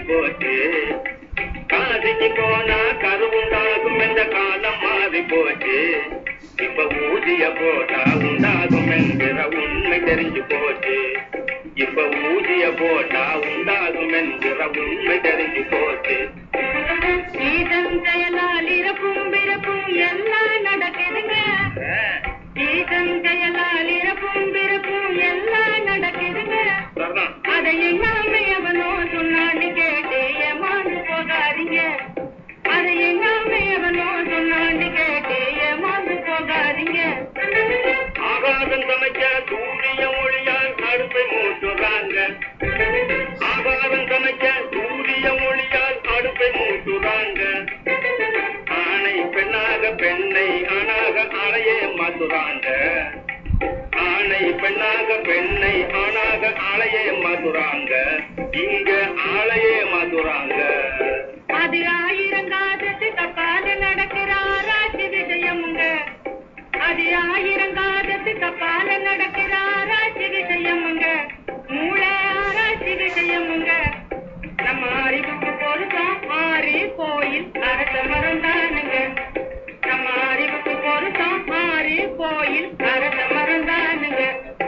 போச்சு காசிக்கு போனா கருவுண்டாகும் என்ற காலம் மாறி போச்சு இப்ப ஊதிய போட்டா உண்டாகும் என்கிற உண்மை தெரிஞ்சு போச்சு இப்ப ஊதிய போட்டா உண்டாகும் என்கிற உண்மை தெரிஞ்சு போச்சு ஈசன் செயலால் இறப்பும் பிறப்பும் எல்லாம் நடக்குதுங்க ஈசன் செயலால் இறப்பும் பிறப்பும் எல்லாம் நடக்குதுங்க சரிதான். அதை எங்காமே எவனோ சொன்னான்னு கேட்டு ஏமாந்து போகாதீங்க அதை எங்காமே எவனோ சொன்னான்னு கேட்டு ஏமாந்து போகாதீங்க ஆகாதம் சமைக்க சூரிய ஒளியால் அடுப்பை மூட்டுறாங்க ஆகாதம் சமைக்க சூரிய ஒளியால் அடுப்பை மூட்டுறாங்க ஆணை பெண்ணாக பெண்ணை ஆணாக ஆளையே மாத்துறாங்க ஆணை பெண்ணாக பெண்ணை ஆணாக ஆளையே மாத்துறாங்க இங்க ஆளையே மாத்துறாங்க அது ஆயிரங்காதத்து தப்பால நடக்கிற ஆராய்ச்சி விஷயமுங்க அது ஆயிரங்காதத்து தப்பால நடக்கிற ஆராய்ச்சி விஷயமுங்க மூளை ஆராய்ச்சி விஷயமுங்க நம்ம அறிவுக்கு பொருத்தம் மாறி கோயில் அரச மரம் தானுங்க நம்ம அறிவுக்கு பொருத்தம் மாறி கோயில் அரச மரம் தானுங்க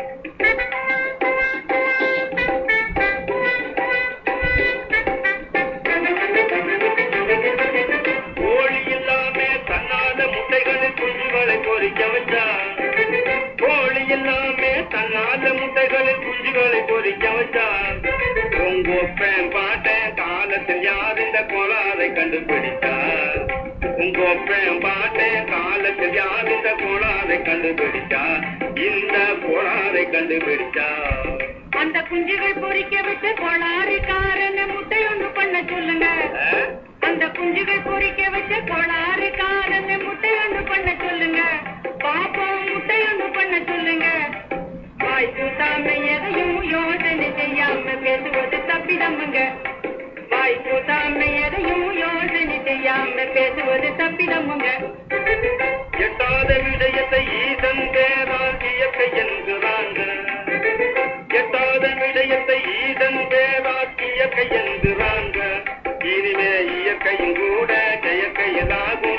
கோழி இல்லாம தன்னால முட்டைகளில் குஞ்சுகளை பொறிக்க வச்சா கோழி இல்லாம தன்னால முட்டைகளில் குஞ்சுகளை பொறிக்க வச்சா உங்கொப்பேன் பாட்டேன் காலத்தில் யார் இந்த கோளாறை கண்டுபிடித்தார் உங்கொப்பேன் பாட்டேன் காலத்தில் யார் இந்த கோளாறை கண்டுபிடிச்சா இந்த கோளாறை கண்டுபிடிச்சா அந்த குஞ்சுகள் பொறிக்க விட்டு கோளாறுக்காரன முட்டை ஒண்ணு பண்ண சொல்லுங்க அந்த குஞ்சுகள் பொறிக்க வச்ச கோளாறுக்காரன முட்டை ஒண்ணு பண்ண சொல்லுங்க பாப்போம் முட்டை ஒண்ணு பண்ண சொல்லுங்க வாய் கூட்டாம எதையும் யோசனை செய்யாம பேசுவது தப்பிதமுங்க வாய் கூட்டாம எதையும் யோசனை செய்யாம பேசுவது தப்பிதமுங்க எட்டாத விடயத்தை ஈசன் பேரால் இயற்கை என்கிறாங்க எட்டாத விடயத்தை ஈசன் பேரால் இயற்கை என்கிறாங்க இனிமே இயற்கையும் கூட செயற்கையிலாகும்